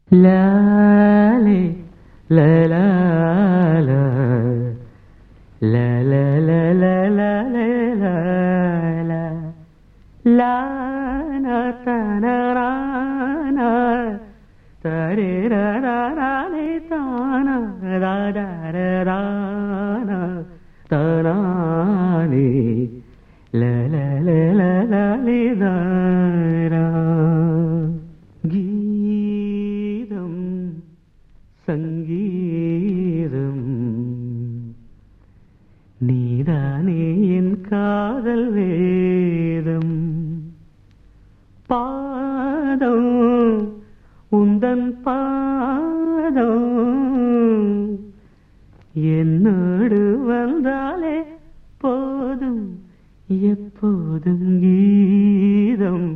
லாலே லலாலா லலலலலலலலா Lana தனரானா தரேரரானே தானா ராரரானா தனானே லலலலலலே தாரா கீதம் சங்கீதம் நீதானே என் காதல் வேதம் பாதம் உந்தன் பாதம் என்னோடு வந்தாலே போதும் எப்போதும் கீதம்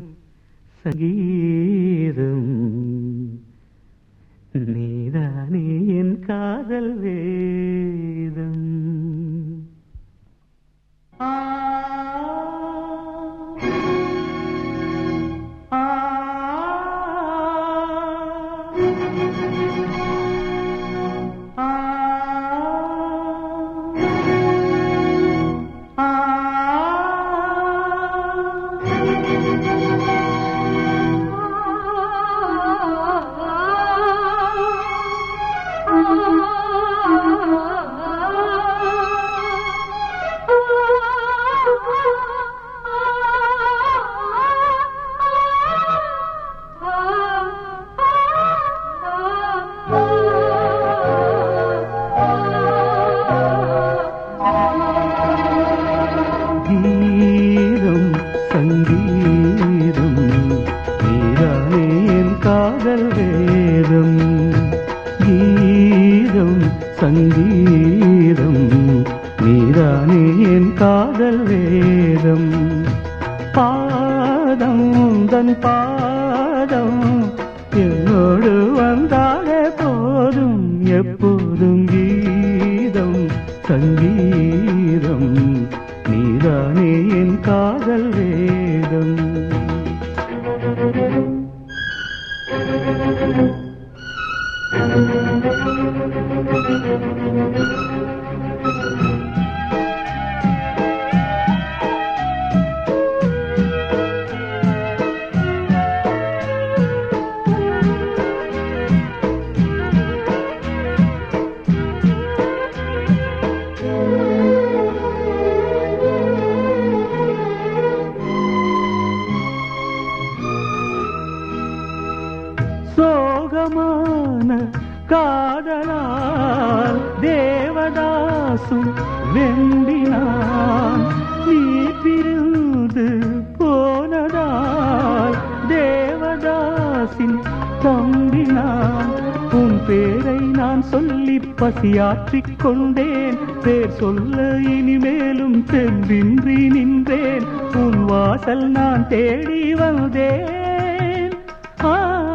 சங்கீதம் நீதானே என் காதல் வேதம் ஆ ஆ ஆ கீதம் சங்கீதம் நீரானே என் காதல் வேதம் கீதம் சங்கீதம் நீரானே என் காதல் வேதம் பாதம் தன் பாதம் என்னோடு வந்தாலே போதும் எப்போதும் கீதம் சங்கீதம் நீதானே என் காதல் வேதம் சோகமான காதலால் தேவதாசும் வெண்டினான் நீ பிரிந்து போனதால் தேவதாசின் தம்பினான் உன் பேரை நான் சொல்லி பசியாற்றிக் கொண்டேன் பேர் சொல்ல இனிமேலும் தெம்பின்றி நின்றேன் உன் வாசல் நான் தேடி வந்தேன் ஆ,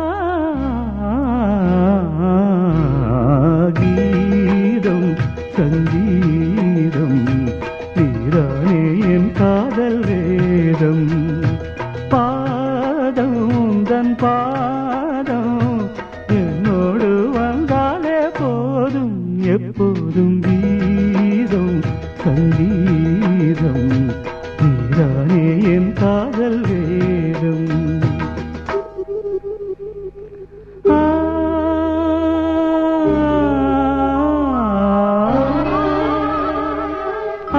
கீதம் சங்கீதம் நீரானே என் காதல் வேதம் பாதம் தன் பாதம் என்னோடு வந்தாலே போதும் எப்போதும் கீதம் சங்கீதம் நீரானே என் காதல் வேதம் ஆ ஆ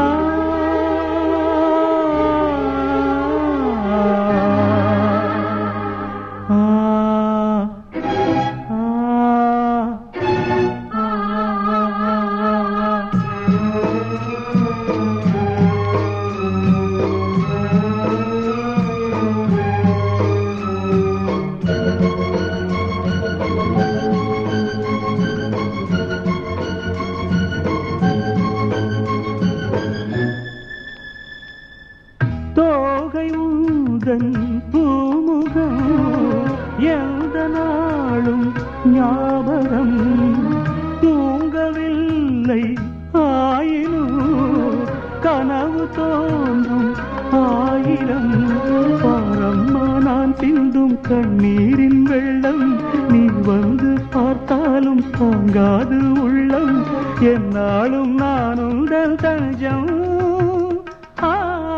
தோகை உந்தன் பூமுகம் எந்த நாளும் ஞாபகம் தூங்கவில்லை ஆயினும் கனவு தோன்றும் ஆயிரம் பாரம்மா நான் சிந்தும் கண்ணீரின் வெள்ளம் நீ வந்து பார்த்தாலும் தாங்காது உள்ளம் என்னாலும் நான் உந்தல் தஞ்சம் ஆ,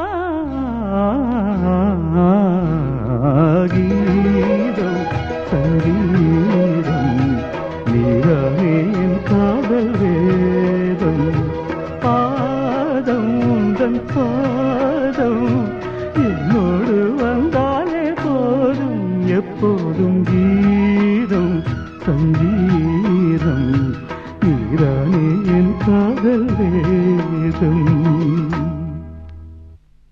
கீதம் சங்கீதம் நீரானே என் காதல் வேதம் பாதம் உந்தன் பாதம் என்னோடு வந்தாலே போதும் எப்போதும் கீதம் சங்கீதம் நீரானே என் காதல் வேதம்